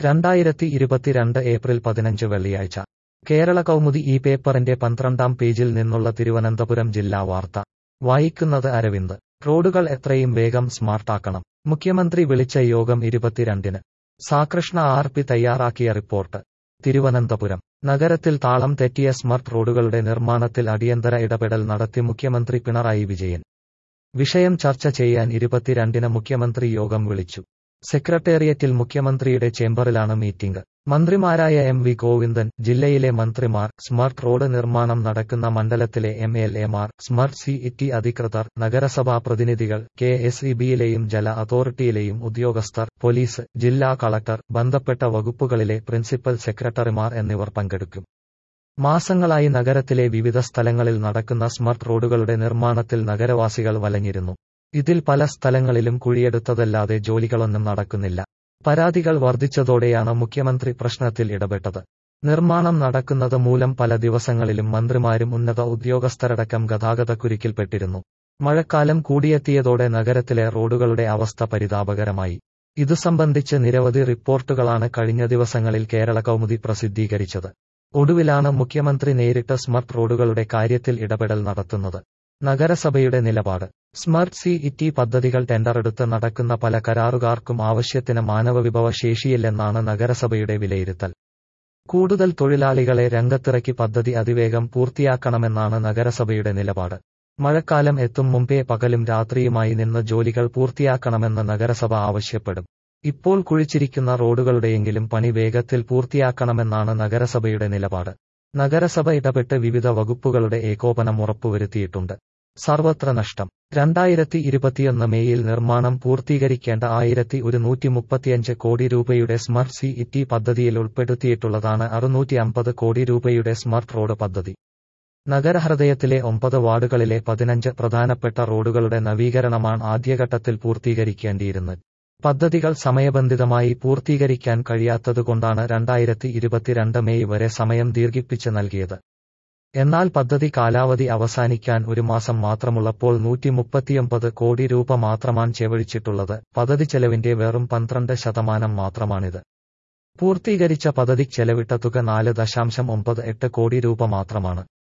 രണ്ടായിരത്തി ഇരുപത്തിരണ്ട് ഏപ്രിൽ പതിനഞ്ച് വെള്ളിയാഴ്ച കേരള കൗമുദി ഈ പേപ്പറിന്റെ പന്ത്രണ്ടാം പേജിൽ നിന്നുള്ള തിരുവനന്തപുരം ജില്ലാ വാർത്ത വായിക്കുന്നത് അരവിന്ദ് റോഡുകൾ എത്രയും വേഗം സ്മാർട്ടാക്കണം മുഖ്യമന്ത്രി വിളിച്ച യോഗം ഇരുപത്തിരണ്ടിന് സാകൃഷ്ണ ആർ പി തയ്യാറാക്കിയ റിപ്പോർട്ട് തിരുവനന്തപുരം നഗരത്തിൽ താളം തെറ്റിയ സ്മാർട്ട് റോഡുകളുടെ നിർമ്മാണത്തിൽ അടിയന്തര ഇടപെടൽ നടത്തി മുഖ്യമന്ത്രി പിണറായി വിജയൻ വിഷയം ചർച്ച ചെയ്യാൻ ഇരുപത്തിരണ്ടിന് മുഖ്യമന്ത്രി യോഗം വിളിച്ചു സെക്രട്ടേറിയറ്റിൽ മുഖ്യമന്ത്രിയുടെ ചേംബറിലാണ് മീറ്റിംഗ് മന്ത്രിമാരായ എം വി ഗോവിന്ദൻ ജില്ലയിലെ മന്ത്രിമാർ സ്മാർട്ട് റോഡ് നിർമ്മാണം നടക്കുന്ന മണ്ഡലത്തിലെ എം എൽ എമാർ സ്മാർട്ട് സി ഇ അധികൃതർ നഗരസഭാ പ്രതിനിധികൾ കെ എസ് ഇ ബിയിലെയും ജല അതോറിറ്റിയിലെയും ഉദ്യോഗസ്ഥർ പോലീസ് ജില്ലാ കളക്ടർ ബന്ധപ്പെട്ട വകുപ്പുകളിലെ പ്രിൻസിപ്പൽ സെക്രട്ടറിമാർ എന്നിവർ പങ്കെടുക്കും മാസങ്ങളായി നഗരത്തിലെ വിവിധ സ്ഥലങ്ങളിൽ നടക്കുന്ന സ്മാർട്ട് റോഡുകളുടെ നിർമ്മാണത്തിൽ നഗരവാസികൾ വലഞ്ഞിരുന്നു ഇതിൽ പല സ്ഥലങ്ങളിലും കുഴിയെടുത്തതല്ലാതെ ജോലികളൊന്നും നടക്കുന്നില്ല പരാതികൾ വർദ്ധിച്ചതോടെയാണ് മുഖ്യമന്ത്രി പ്രശ്നത്തിൽ ഇടപെട്ടത് നിർമ്മാണം നടക്കുന്നത് മൂലം പല ദിവസങ്ങളിലും മന്ത്രിമാരും ഉന്നത ഉദ്യോഗസ്ഥരടക്കം ഗതാഗതക്കുരുക്കിൽപ്പെട്ടിരുന്നു മഴക്കാലം കൂടിയെത്തിയതോടെ നഗരത്തിലെ റോഡുകളുടെ അവസ്ഥ പരിതാപകരമായി ഇതു സംബന്ധിച്ച് നിരവധി റിപ്പോർട്ടുകളാണ് കഴിഞ്ഞ ദിവസങ്ങളിൽ കേരള കൗമുദി പ്രസിദ്ധീകരിച്ചത് ഒടുവിലാണ് മുഖ്യമന്ത്രി നേരിട്ട് സ്മാർട്ട് റോഡുകളുടെ കാര്യത്തിൽ ഇടപെടൽ നടത്തുന്നത് നഗരസഭയുടെ നിലപാട് സ്മാർട്ട് സി ഇറ്റി പദ്ധതികൾ ടെൻഡറെടുത്ത് നടക്കുന്ന പല കരാറുകാർക്കും ആവശ്യത്തിന് മാനവവിഭവ ശേഷിയില്ലെന്നാണ് നഗരസഭയുടെ വിലയിരുത്തൽ കൂടുതൽ തൊഴിലാളികളെ രംഗത്തിറക്കി പദ്ധതി അതിവേഗം പൂർത്തിയാക്കണമെന്നാണ് നഗരസഭയുടെ നിലപാട് മഴക്കാലം എത്തും മുമ്പേ പകലും രാത്രിയുമായി നിന്ന് ജോലികൾ പൂർത്തിയാക്കണമെന്ന് നഗരസഭ ആവശ്യപ്പെടും ഇപ്പോൾ കുഴിച്ചിരിക്കുന്ന റോഡുകളുടെയെങ്കിലും പണി വേഗത്തിൽ പൂർത്തിയാക്കണമെന്നാണ് നഗരസഭയുടെ നിലപാട് നഗരസഭ ഇടപെട്ട് വിവിധ വകുപ്പുകളുടെ ഏകോപനം ഉറപ്പുവരുത്തിയിട്ടുണ്ട് സർവത്ര നഷ്ടം രണ്ടായിരത്തി ഇരുപത്തിയൊന്ന് മേയിൽ നിർമ്മാണം പൂർത്തീകരിക്കേണ്ട ആയിരത്തി ഒരുന്നൂറ്റി മുപ്പത്തിയഞ്ച് കോടി രൂപയുടെ സ്മാർട്ട് സി ഇറ്റി പദ്ധതിയിൽ ഉൾപ്പെടുത്തിയിട്ടുള്ളതാണ് അറുന്നൂറ്റി അമ്പത് കോടി രൂപയുടെ സ്മാർട്ട് റോഡ് പദ്ധതി നഗരഹൃദയത്തിലെ ഒമ്പത് വാർഡുകളിലെ പതിനഞ്ച് പ്രധാനപ്പെട്ട റോഡുകളുടെ നവീകരണമാണ് ആദ്യഘട്ടത്തിൽ പൂർത്തീകരിക്കേണ്ടിയിരുന്നത് പദ്ധതികൾ സമയബന്ധിതമായി പൂർത്തീകരിക്കാൻ കഴിയാത്തതുകൊണ്ടാണ് രണ്ടായിരത്തി ഇരുപത്തിരണ്ട് മെയ് വരെ സമയം ദീർഘിപ്പിച്ച് നൽകിയത് എന്നാൽ പദ്ധതി കാലാവധി അവസാനിക്കാൻ ഒരു മാസം മാത്രമുള്ളപ്പോൾ നൂറ്റി മുപ്പത്തിയൊമ്പത് കോടി രൂപ മാത്രമാണ് ചെലവഴിച്ചിട്ടുള്ളത് പദ്ധതി ചെലവിന്റെ വെറും പന്ത്രണ്ട് ശതമാനം മാത്രമാണിത് പൂർത്തീകരിച്ച പദ്ധതി ചെലവിട്ട തുക നാല് ദശാംശം ഒമ്പത് എട്ട് കോടി രൂപ മാത്രമാണ്